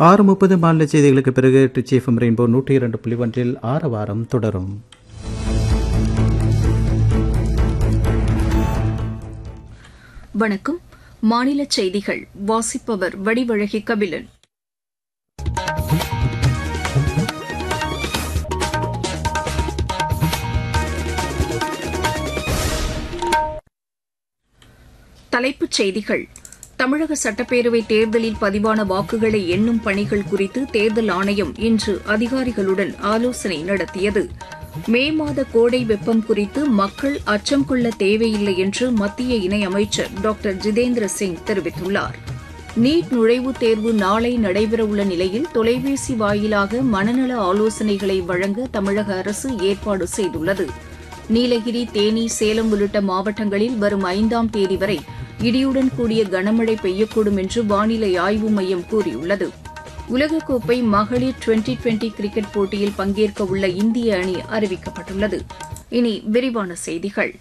ஆறு முப்பது மாநில செய்திகளுக்கு பிறகு ட்ரிச்சி எஃப்எம் ரெயின்போ நூற்றி இரண்டு புள்ளி ஒன்றில் ஆறு வாரம் தொடரும் வணக்கம் மாநில செய்திகள் வாசிப்பவர் வடிவழகி கபிலன் தலைப்புச் செய்திகள் தமிழக சட்டப்பேரவை தேர்தலில் பதிவான வாக்குகளை எண்ணும் பணிகள் குறித்து தேர்தல் ஆணையம் இன்று அதிகாரிகளுடன் ஆலோசனை நடத்தியது மே மாத கோடை வெப்பம் குறித்து மக்கள் அச்சம் கொள்ள தேவையில்லை என்று மத்திய இணையமைச்சர் டாக்டர் ஜிதேந்திர சிங் தெரிவித்துள்ளார் நீட் நுழைவுத் தேர்வு நாளை நடைபெறவுள்ள நிலையில் தொலைபேசி வாயிலாக மனநல ஆலோசனைகளை வழங்க தமிழக அரசு ஏற்பாடு செய்துள்ளது நீலகிரி தேனி சேலம் உள்ளிட்ட மாவட்டங்களில் வரும் ஐந்தாம் தேதி வரை இடியுடன் கூடிய கனமழை பெய்யக்கூடும் என்று வானிலை ஆய்வு மையம் கூறியுள்ளது உலகக்கோப்பை மகளிர் டுவெண்டி டுவெண்டி கிரிக்கெட் போட்டியில் பங்கேற்க உள்ள இந்திய அணி அறிவிக்கப்பட்டுள்ளது இனி விரிவான செய்திகள்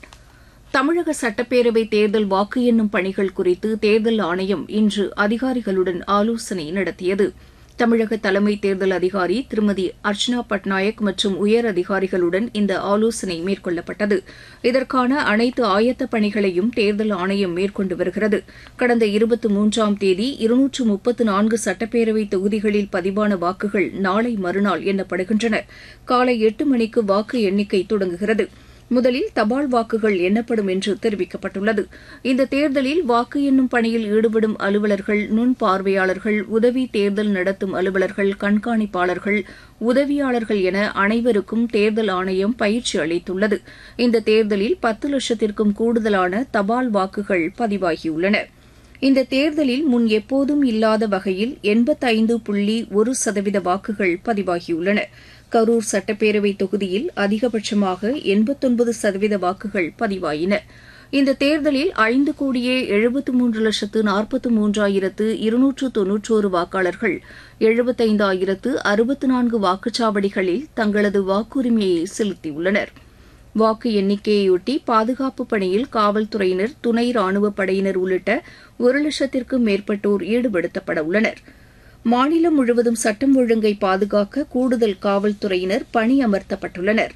தமிழக சட்டப்பேரவை தேர்தல் வாக்கு எண்ணும் பணிகள் குறித்து தேர்தல் ஆணையம் இன்று அதிகாரிகளுடன் ஆலோசனை நடத்தியது தமிழக தலைமை தேர்தல் அதிகாரி திருமதி அர்ச்சனா பட்நாயக் மற்றும் உயர் அதிகாரிகளுடன் இந்த ஆலோசனை மேற்கொள்ளப்பட்டது இதற்கான அனைத்து ஆயத்த பணிகளையும் தேர்தல் ஆணையம் மேற்கொண்டு வருகிறது கடந்த இருபத்தி மூன்றாம் தேதி இருநூற்று முப்பத்து நான்கு சட்டப்பேரவை தொகுதிகளில் பதிவான வாக்குகள் நாளை மறுநாள் எண்ணப்படுகின்றன காலை எட்டு மணிக்கு வாக்கு எண்ணிக்கை தொடங்குகிறது முதலில் தபால் வாக்குகள் எண்ணப்படும் என்று தெரிவிக்கப்பட்டுள்ளது இந்த தேர்தலில் வாக்கு எண்ணும் பணியில் ஈடுபடும் அலுவலர்கள் நுண் பார்வையாளர்கள் உதவி தேர்தல் நடத்தும் அலுவலர்கள் கண்காணிப்பாளர்கள் உதவியாளர்கள் என அனைவருக்கும் தேர்தல் ஆணையம் பயிற்சி அளித்துள்ளது இந்த தேர்தலில் பத்து லட்சத்திற்கும் கூடுதலான தபால் வாக்குகள் பதிவாகியுள்ளன இந்த தேர்தலில் முன் எப்போதும் இல்லாத வகையில் எண்பத்தைந்து புள்ளி ஒரு சதவீத வாக்குகள் பதிவாகியுள்ளன கரூர் சட்டப்பேரவை தொகுதியில் அதிகபட்சமாக எண்பத்தொன்பது சதவீத வாக்குகள் பதிவாயின இந்த தேர்தலில் ஐந்து கோடியே எழுபத்து மூன்று லட்சத்து நாற்பத்து மூன்றாயிரத்து இருநூற்று தொன்னூற்றோரு வாக்காளர்கள் எழுபத்தைந்தாயிரத்து அறுபத்து நான்கு வாக்குச்சாவடிகளில் தங்களது வாக்குரிமையை செலுத்தியுள்ளனர் வாக்கு எண்ணிக்கையொட்டி பாதுகாப்பு பணியில் காவல்துறையினர் துணை ராணுவப் படையினர் உள்ளிட்ட ஒரு லட்சத்திற்கும் மேற்பட்டோர் ஈடுபடுத்தப்பட உள்ளனர் மாநிலம் முழுவதும் சட்டம் ஒழுங்கை பாதுகாக்க கூடுதல் காவல்துறையினர் பணியமர்த்தப்பட்டுள்ளனர்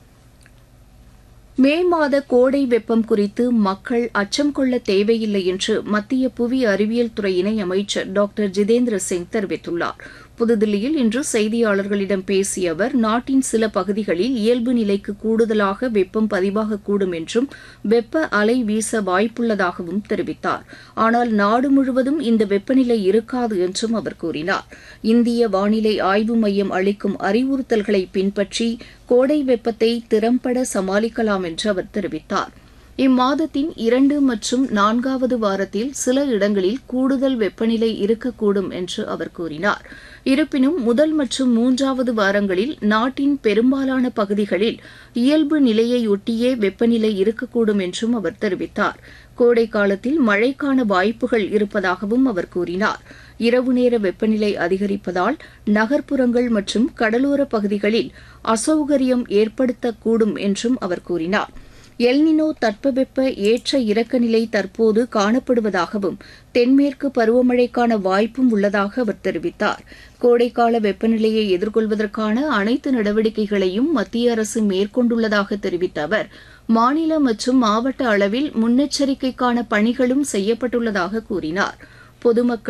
மே மாத கோடை வெப்பம் குறித்து மக்கள் அச்சம் கொள்ள தேவையில்லை என்று மத்திய புவி அறிவியல் துறை இணையமைச்சர் டாக்டர் ஜிதேந்திர சிங் தெரிவித்துள்ளார் புதுதில்லியில் இன்று செய்தியாளர்களிடம் பேசிய அவர் நாட்டின் சில பகுதிகளில் இயல்பு நிலைக்கு கூடுதலாக வெப்பம் பதிவாகக்கூடும் என்றும் வெப்ப அலை வீச வாய்ப்புள்ளதாகவும் தெரிவித்தார் ஆனால் நாடு முழுவதும் இந்த வெப்பநிலை இருக்காது என்றும் அவர் கூறினார் இந்திய வானிலை ஆய்வு மையம் அளிக்கும் அறிவுறுத்தல்களை பின்பற்றி கோடை வெப்பத்தை திறம்பட சமாளிக்கலாம் என்று அவர் தெரிவித்தார் இம்மாதத்தின் இரண்டு மற்றும் நான்காவது வாரத்தில் சில இடங்களில் கூடுதல் வெப்பநிலை இருக்கக்கூடும் என்று அவர் கூறினார் இருப்பினும் முதல் மற்றும் மூன்றாவது வாரங்களில் நாட்டின் பெரும்பாலான பகுதிகளில் இயல்பு நிலையையொட்டியே வெப்பநிலை இருக்கக்கூடும் என்றும் அவர் தெரிவித்தார் கோடை காலத்தில் மழைக்கான வாய்ப்புகள் இருப்பதாகவும் அவர் கூறினார் இரவு நேர வெப்பநிலை அதிகரிப்பதால் நகர்ப்புறங்கள் மற்றும் கடலோர பகுதிகளில் அசௌகரியம் ஏற்படுத்தக்கூடும் என்றும் அவர் கூறினார் எல்னினோ தட்பவெப்ப ஏற்ற இறக்க நிலை தற்போது காணப்படுவதாகவும் தென்மேற்கு பருவமழைக்கான வாய்ப்பும் உள்ளதாக அவர் தெரிவித்தார் கோடைக்கால வெப்பநிலையை எதிர்கொள்வதற்கான அனைத்து நடவடிக்கைகளையும் மத்திய அரசு மேற்கொண்டுள்ளதாக தெரிவித்த அவர் மாநில மற்றும் மாவட்ட அளவில் முன்னெச்சரிக்கைக்கான பணிகளும் செய்யப்பட்டுள்ளதாக கூறினார் பொதுமக்கள்